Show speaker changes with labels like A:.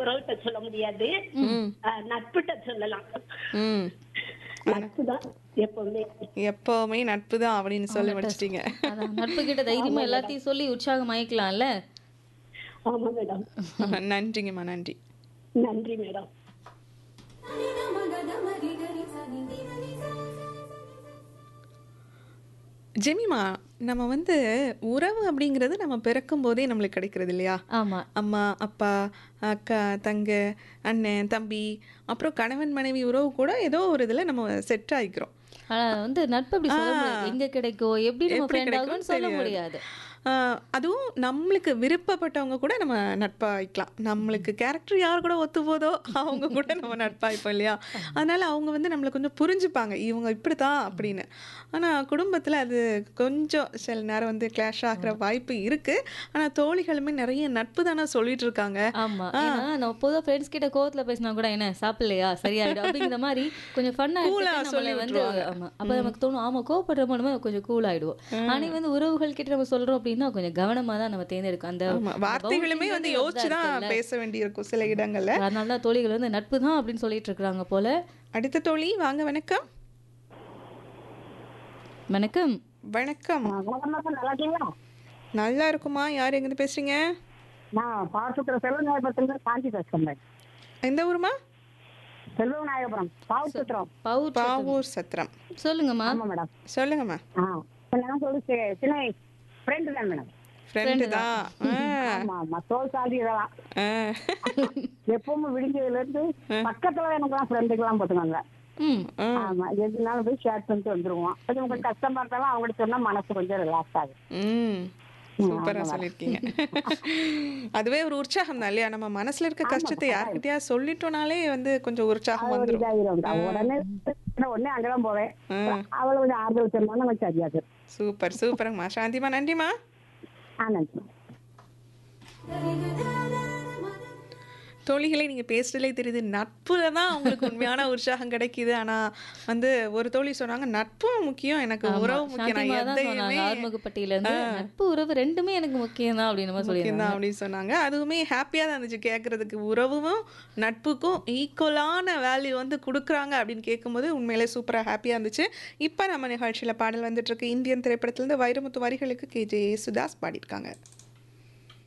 A: உறவுகிட்ட சொல்ல முடியாது
B: ம்
A: அஹ், நட்புகிட்ட சொல்லலாம்
B: ம்
A: நட்பு தான் எப்பவுமே
B: எப்பவுமே நட்பு தான் அப்படின்னு சொல்லி முடிச்சிட்டீங்க
C: அதான் நட்பு கிட்ட தைரியமா எல்லாத்தையும் சொல்லி உற்சாகம் ஆயிக்கலாம்ல
A: ஆமா மேடம்
B: நன்றிங்கம்மா நன்றி
A: நன்றி மேடம்
B: ஜெமிமா நம்ம வந்து உறவு அப்படிங்கிறது நம்ம பிறக்கும் போதே நம்மளுக்கு கிடைக்கிறது இல்லையா
C: ஆமா
B: அம்மா அப்பா அக்கா தங்க அண்ணன் தம்பி அப்புறம் கணவன் மனைவி உறவு கூட ஏதோ ஒரு இதில் நம்ம செட் ஆகிக்கிறோம்
C: ஆனா வந்து நட்பு அப்படி சொல்ல முடியாது எங்க கிடைக்கும் எப்படி நம்ம
B: எப்படி
C: ஃப்ரெண்ட் ஆகும்னு
B: கிடைக்கும்னு
C: சொல்ல
B: தெரியாது.
C: முடியாது
B: ஆஹ் அதுவும் நம்மளுக்கு விருப்பப்பட்டவங்க கூட நம்ம நட்பாகிக்கலாம் நம்மளுக்கு கேரக்டர் யார் கூட ஒத்து போதோ அவங்க கூட நம்ம நட்பாய்ப்போம் இல்லையா அதனால அவங்க வந்து நம்மளை கொஞ்சம் புரிஞ்சுப்பாங்க இவங்க இப்படி தான் அப்படின்னு ஆனால் குடும்பத்தில் அது கொஞ்சம் சில நேரம் வந்து கிளாஷ் ஆகிற வாய்ப்பு இருக்குது ஆனால் தோழிகளுமே நிறைய நட்பு தானே சொல்லிட்டு இருக்காங்க
C: ஆமா ஏன்னா நம்ம பொதுவா ஃப்ரெண்ட்ஸ் கிட்ட கோவத்துல பேசினா கூட என்ன சாப்பிடலையா சரியாயிடும் அப்படிங்கிற மாதிரி கொஞ்சம் ஃபன்னா
B: Cool ஆ
C: நம்மள
B: சொல்லி
C: வந்து ஆமா அப்ப நமக்கு தோணும் ஆமா கோவப்படுற நம்ம கொஞ்சம் கூல் ஆயிடுவோம் ஆனா வந்து உறவுகள் கிட்ட நம்ம சொல்றோம் அப்படின்னா கொஞ்சம் கவனமா தான் நம்ம தேர்ந்தெடுக்கும் அந்த
B: ஆமா வார்த்தைகளுமே
C: boundary
B: வந்து
C: வந்து
B: யோசிச்சு தான்
C: இருக்குல்ல.
B: பேச வேண்டியிருக்கும் சில இடங்கள்ல
C: அதனால தான் தோழிகள் வந்து நட்பு தான் அப்படின்னு சொல்லிட்டு இருக்காங்க போல
B: அடுத்த தோழி வாங்க வணக்கம்
C: வணக்கம்
B: வணக்கம்
A: நல்லா இருக்கீங்களா
B: நல்லா இருக்குமா யார் எங்கேருந்து பேசுறீங்க
A: நான் பாவசுத்திர செல்வநாயகபுரத்துல காஞ்சி பேசுறேன்
B: எந்த ஊருமா
A: செல்வநாயகபுரம் பாவசுத்திரம்
C: பவுர்
B: பாவூர் சத்திரம்
C: சொல்லுங்கம்மா
A: ஆமா மேடம்
B: சொல்லுங்கம்மா
A: ஆ நான் சொல்லி சி- சின்ன ஃப்ரெண்டு தான் மேடம்
B: ஃப்ரெண்டு தான் ஆ,
A: ஆமா ஆமா தோல் சாந்தி இதெல்லாம்
B: ஆ.
A: எப்பவுமே விடிஞ்சதுல இருந்து பக்கத்துல எனக்கு ஃப்ரெண்டுக்கெல்லாம் போட்டுக்காங்க
C: ம்
A: ஆமா எதுனாலும் போய் ஷேர் பண்ணிட்டு வந்துருவோம் கொஞ்சம் உங்களுக்கு கஷ்டமா இருந்தாலும் அவங்ககிட்ட சொன்னா மனசு கொஞ்சம் ரிலாக்ஸ் ஆகும்
B: ம் சூப்பரா சொல்லியிருக்கீங்க அதுவே ஒரு உற்சாகம் தான் இல்லையா நம்ம மனசுல இருக்க கஷ்டத்தை யார்கிட்டயா சொல்லிட்டோம்னாலே வந்து கொஞ்சம் உற்சாகம்
A: ஒரு
B: வந்துடும்
A: இதாயிரும் உடனே உடனே அங்கதான் போவேன் அவளை கொஞ்சம் ஆறுதல் சொன்னா கொஞ்சம் சரியாது
B: சூப்பர் சூப்பர்ங்கம்மா சாந்திமா நன்றிம்மா
A: ஆ நன்றி
B: தோழிகளை நீங்க பேசுறதுலே தெரியுது நட்புல தான் உங்களுக்கு உண்மையான உற்சாகம் கிடைக்குது ஆனா வந்து ஒரு தோழி சொன்னாங்க நட்பும் முக்கியம் எனக்கு உறவு முக்கியம் நான்
C: சாந்திமா தான் சொன்னாங்க
B: எதையுமே
C: ஆறுமுகப்பட்டியில இருந்து நட்பு உறவு ரெண்டுமே எனக்கு முக்கியம் தான் அப்படின்னு
B: முக்கியம்
C: சொல்லியிருந்தாங்க
B: தான் அப்படின்னு சொன்னாங்க அதுவுமே ஹாப்பியாக தான் இருந்துச்சு கேட்குறதுக்கு உறவும் நட்புக்கும் ஈக்குவலான வேல்யூ வந்து கொடுக்குறாங்க அப்படின்னு கேட்கும்போது உண்மையிலே சூப்பராக ஹாப்பியாக இருந்துச்சு இப்போ நம்ம நிகழ்ச்சியில் பாடல் வந்துட்டு இருக்கு இந்தியன் திரைப்படத்துலேருந்து வைரமுத்து வரிகளுக்கு கே ஜே சுதாஸ் பாடியிருக்காங்க